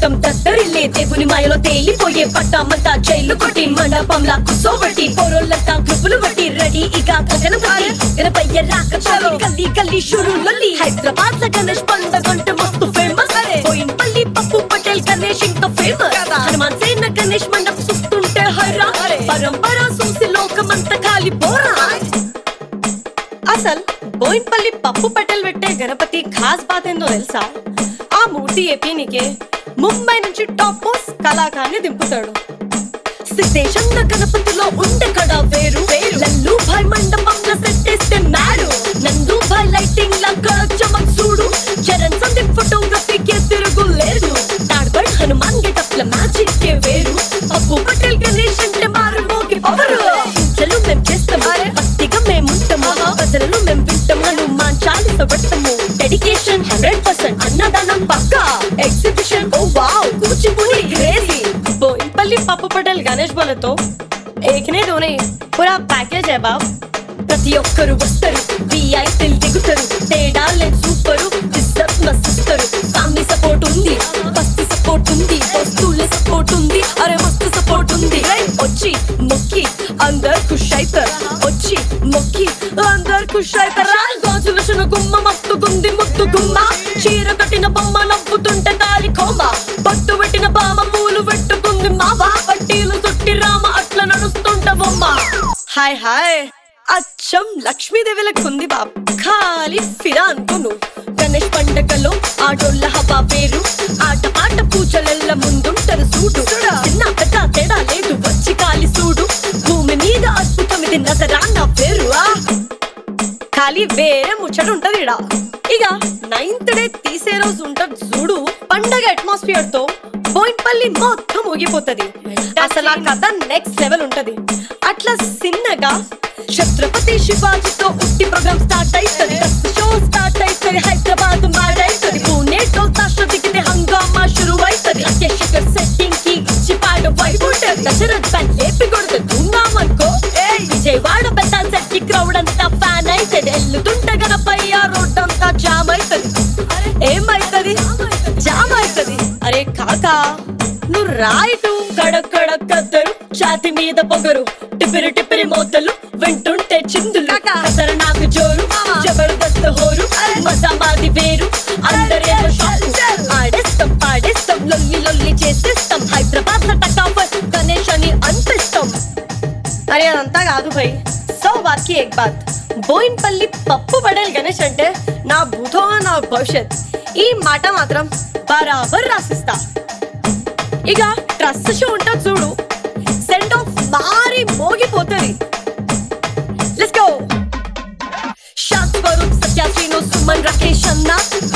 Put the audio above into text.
మొత్తం దద్దరిల్లే దేవుని మాయలో తేలిపోయే పట్టామంతా జైలు కొట్టి మండపంలా కుసోబట్టి పొరోళ్ళంతా గ్రూపులు బట్టి రెడీ ఇక గగనపతి గణపయ్య రాక చాలు గల్లీ గల్లీ షురు లొల్లి హైదరాబాద్ లో గణేష్ పండగంటే మస్తు ఫేమస్ పోయినపల్లి పప్పు పటేల్ గణేష్ ఇంకా ఫేమస్ హనుమాన్ సేన గణేష్ మండపం చూస్తుంటే హైరా పరంపర చూసి లోకమంతా ఖాళీ పోరా అసలు బోయిన్పల్లి పప్పు పటేల్ పెట్టే గణపతి ఖాస్ బాత్ ఏందో తెలుసా ఆ మూర్తి ఏపీనికే ముంబై నుంచి టాప్ మోస్ట్ కళాకారుని దింపుతాడు సిద్ధేశన్న గణపతిలో ఉండే కడ వేరు లల్లు భాయ్ మండపంలో సెట్టేస్తే మారు నందు భాయ్ లైటింగ్ లా చమక్ చూడు చరణ్ సందీప్ ఫోటోగ్రఫీకి తిరుగు లేదు తాడ్బడ్ హనుమాన్ గెటప్ ల మ్యాజిక్ కే వేరు అప్పు పటేల్ గణేష్ అంటే మారు మోగి పవరు చలు మేం చేస్తాం భక్తిగా మేముంటాము ప్రజలను మేం వింటాం హనుమాన్ చాలీస పడతాము డెడికేషన్ హండ్రెడ్ పర్సెంట్ అన్నదానం పక్కా exhibition oh wow Kuchipudi crazy Boinpally Pappu Patel Ganesh బోలతో ఏకనే దోనే పూరా ప్యాకేజ్ है బాబ్ ప్రతి ఒక్కరు వస్తారు విఐపీలు దిగుతారు తేడా లేదు సూపరు ఇజ్జత్ మస్తుస్తారు ఫ్యామిలీ సపోర్ట్ ఉంది బస్తి సపోర్ట్ ఉంది వస్తువుల సపోర్ట్ ఉంది అరే మస్తు సపోర్ట్ ఉంది వచ్చి మొక్కి అందరు ఖుష్ అవుతారు వచ్చి మొక్కి అందరు ఖుష్ అవుతారు గాజుల శున గుమ్మ మస్తు గుంది ముద్దు గుమ్మ చీర కట్టిన బొమ్మ నవ్వుతుంటే దారి కోమ పట్టు పెట్టిన బామ పూలు పెట్టుకుంది మావ పట్టీలు చుట్టి రామ అట్లా నడుస్తుంట బొమ్మ హాయ్ హాయ్ అచ్చం లక్ష్మీదేవి లెక్కుంది బాబ్ ఖాళీ ఫిరా అనుకో నువ్వు గణేష్ పండగలో ఆటోళ్ళ హవా వేరు ఆట పాట పూజలెల్ల ముందుంటారు చూడు చిన్న పెద్ద తేడా లేదు వచ్చి కాలి చూడు భూమి మీద అద్భుతం ఇది నజరాన్న వేరు ఆ ఖాళీ వేరే ముచ్చట ఉంటది ఇడ ఇక నైన్త్ డే తీసే రోజు ఉంటది చూడు పండగ అట్మాస్ఫియర్ తో బోయిన్పల్లి మొత్తం ఊగిపోతది అసలు ఆ కథ నెక్స్ట్ లెవెల్ ఉంటది అట్లా సిన్నగా ఛత్రపతి శివాజీతో ఉట్టి ప్రోగ్రామ్ స్టార్ట్ అవుతుంది షో స్టార్ట్ అవుతుంది హైదరాబాద్ మాడైతుంది పూణే టోల్తాష దిగితే హంగామా షురు అవుతుంది అత్యశకర్ సెట్టింగ్ కి ఇచ్చి పాట వైపు ఉంటది దశరథ్ బ్యాండ్ లేపి కొడుతుంది దున్నామనుకో విజయవాడ పెద్ద సెట్ కి క్రౌడ్ అంతా ఫ్యాన్ అవుతుంది ఎల్లుతుంటే గనపై ఆ రోడ్ అంతా జామ్ అవుతుంది ఏమైతుంది జామ్ అవుతుంది అరే కాకా నువ్వు రాయిటు కడక్ కడక్ కద్దరు ఛాతి మీద పొగరు టిపిరి టిపిరి మోతలు వింటుంటే చిందులు కసర నాకు జోరు జబర్దస్త్ హోరు మజా మాది వేరు అందరేమో షాకు ఆడేస్తాం పాడేస్తాం లొల్లి లొల్లి చేసేస్తాం హైదరాబాద్ టకాఫర్ గణేష్ అని అనిపిస్తాం అరే అదంతా కాదు భయ్ సో బాత్కి ఏక్ బాత్ బోయిన్పల్లి పప్పు పడేల్ గణేష్ అంటే నా భూతో నా భవిష్యత్ ఈ మాట మాత్రం బరాబర్ రాసిస్తా ఇక ట్రస్ట్ షో ఉంటుంది చూడు సెండ్ ఆఫ్ మారి మోగిపోతుంది లెట్స్ గో శాంత్ స్వరూప్ సత్య శ్రీను సుమన్ రాకేష్ అన్న